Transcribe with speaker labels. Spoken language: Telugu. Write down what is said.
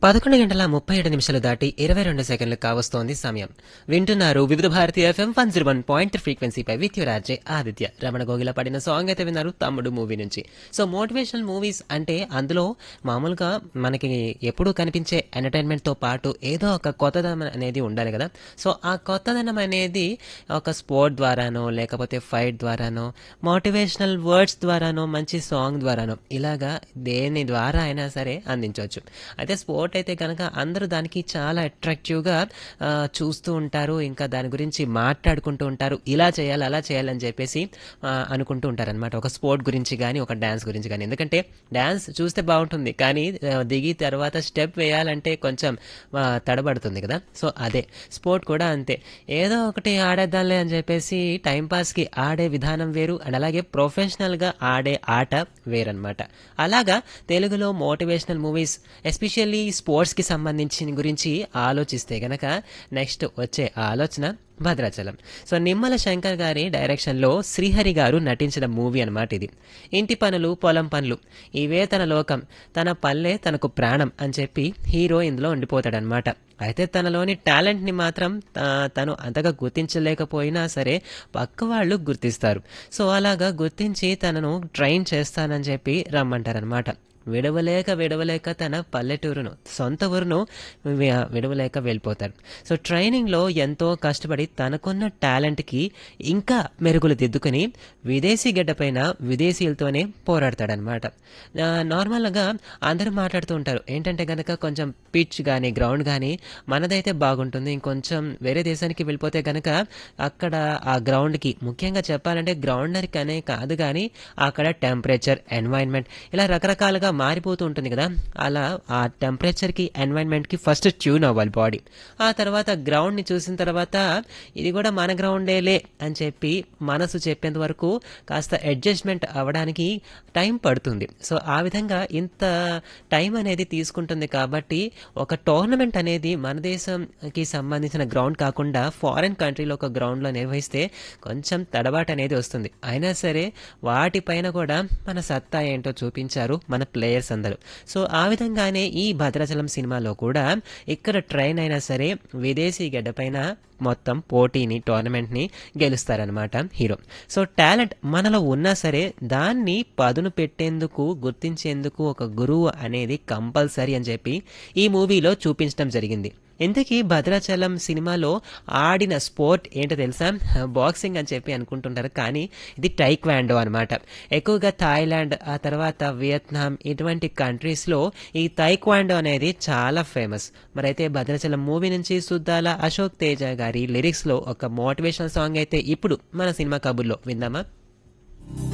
Speaker 1: పదకొండు గంటల ముప్పై ఏడు నిమిషాలు దాటి ఇరవై రెండు సెకండ్లు కావస్తోంది సమయం వింటున్నారు Vividh Bharati FM one zero one point ఫ్రీక్వెన్సీపై విత్ రాజే ఆదిత్య రమణ గోగిల పడిన సాంగ్ అయితే విన్నారు తమ్ముడు మూవీ నుంచి సో మోటివేషనల్ మూవీస్ అంటే అందులో మామూలుగా మనకి ఎప్పుడూ కనిపించే ఎంటర్టైన్మెంట్ తో పాటు ఏదో ఒక కొత్తదనం అనేది ఉండాలి కదా సో ఆ కొత్తదనం అనేది ఒక స్పోర్ట్ ద్వారానో లేకపోతే ఫైట్ ద్వారానో మోటివేషనల్ వర్డ్స్ ద్వారానో మంచి సాంగ్ ద్వారానో ఇలాగా దేని ద్వారా అయినా సరే అందించవచ్చు అయితే స్పోర్ట్ అయితే కనుక అందరూ దానికి చాలా అట్రాక్టివ్గా ఆ, చూస్తూ ఉంటారు ఇంకా దాని గురించి మాట్లాడుకుంటూ ఉంటారు ఇలా చేయాలి అలా చేయాలని చెప్పేసి ఆ, అనుకుంటూ ఉంటారు అనమాట ఒక స్పోర్ట్ గురించి కానీ ఒక డ్యాన్స్ గురించి కానీ ఎందుకంటే డ్యాన్స్ చూస్తే బాగుంటుంది కానీ ఆ, దిగి తర్వాత స్టెప్ వేయాలంటే కొంచెం ఆ, తడబడుతుంది కదా సో అదే స్పోర్ట్ కూడా అంతే ఏదో ఒకటి ఆడేద్దాంలే అని చెప్పేసి టైంపాస్కి ఆడే విధానం వేరు అండ్ అలాగే ప్రొఫెషనల్గా ఆడే ఆట వేరనమాట అలాగా తెలుగులో మోటివేషనల్ మూవీస్ ఎస్పెషల్లీ స్పోర్ట్స్కి సంబంధించిన గురించి ఆలోచిస్తే గనక నెక్స్ట్ వచ్చే ఆలోచన భద్రాచలం సో నిమ్మల శంకర్ గారి డైరెక్షన్లో శ్రీహరి గారు నటించిన మూవీ అన్నమాట ఇది ఇంటి పనులు పొలం పనులు ఇవే తన లోకం తన పల్లె తనకు ప్రాణం అని చెప్పి హీరో ఇందులో ఉండిపోతాడనమాట అయితే తనలోని టాలెంట్ని మాత్రం ఆ, తను అంతగా గుర్తించలేకపోయినా సరే పక్క వాళ్ళు గుర్తిస్తారు సో అలాగా గుర్తించి తనను ట్రైన్ చేస్తానని చెప్పి రమ్మంటారనమాట విడవలేక విడవలేక తన పల్లెటూరును సొంత ఊరును వి- విడవలేక వెళ్ళిపోతాడు సో ట్రైనింగ్లో ఎంతో కష్టపడి తనకున్న టాలెంట్కి ఇంకా మెరుగులు దిద్దుకుని విదేశీ గడ్డపైన విదేశీయులతోనే పోరాడతాడనమాట ఆ, నార్మల్గా అందరూ మాట్లాడుతూ ఉంటారు ఏంటంటే కనుక కొంచెం పిచ్ కానీ గ్రౌండ్ కానీ మనదైతే బాగుంటుంది ఇంకొంచెం వేరే దేశానికి వెళ్ళిపోతే కనుక అక్కడ ఆ గ్రౌండ్కి ముఖ్యంగా చెప్పాలంటే గ్రౌండర్కి అనే కాదు కానీ అక్కడ టెంపరేచర్ ఎన్వైరన్మెంట్ ఇలా రకరకాలుగా మారిపోతూ ఉంటుంది కదా అలా ఆ టెంపరేచర్కి ఎన్వైరన్మెంట్కి ఫస్ట్ ట్యూన్ అవ్వాలి బాడీ ఆ తర్వాత గ్రౌండ్ని చూసిన తర్వాత ఇది కూడా మన గ్రౌండేలే అని చెప్పి మనసు చెప్పేంత వరకు కాస్త అడ్జస్ట్మెంట్ అవ్వడానికి టైం పడుతుంది సో ఆ విధంగా ఇంత టైం అనేది తీసుకుంటుంది కాబట్టి ఒక టోర్నమెంట్ అనేది మన దేశంకి సంబంధించిన గ్రౌండ్ కాకుండా ఫారెన్ కంట్రీలో ఒక గ్రౌండ్లో నిర్వహిస్తే కొంచెం తడబాటు అనేది వస్తుంది అయినా సరే వాటిపైన కూడా మన సత్తా ఏంటో చూపించారు మన ప్లేయర్స్ అందరూ సో ఆ విధంగానే ఈ భద్రాచలం సినిమాలో కూడా ఇక్కడ ట్రైన్ అయినా సరే విదేశీ గడ్డపైన మొత్తం పోటీని టోర్నమెంట్ని గెలుస్తారనమాట హీరో సో టాలెంట్ మనలో ఉన్నా సరే దాన్ని పదును పెట్టేందుకు గుర్తించేందుకు ఒక గురువు అనేది కంపల్సరీ అని చెప్పి ఈ మూవీలో చూపించడం జరిగింది ఇంతకీ భద్రాచలం సినిమాలో ఆడిన స్పోర్ట్ ఏంటో తెలుసా బాక్సింగ్ అని చెప్పి అనుకుంటుంటారు కానీ ఇది టైక్వాండో అనమాట ఎక్కువగా థాయిలాండ్ ఆ తర్వాత వియత్నాం ఇటువంటి కంట్రీస్లో ఈ టైక్వాండో అనేది చాలా ఫేమస్ మరైతే భద్రాచలం మూవీ నుంచి సుద్దాల అశోక్ తేజ గారి లిరిక్స్లో ఒక మోటివేషనల్ సాంగ్ అయితే ఇప్పుడు మన సినిమా కబుర్లో విందామా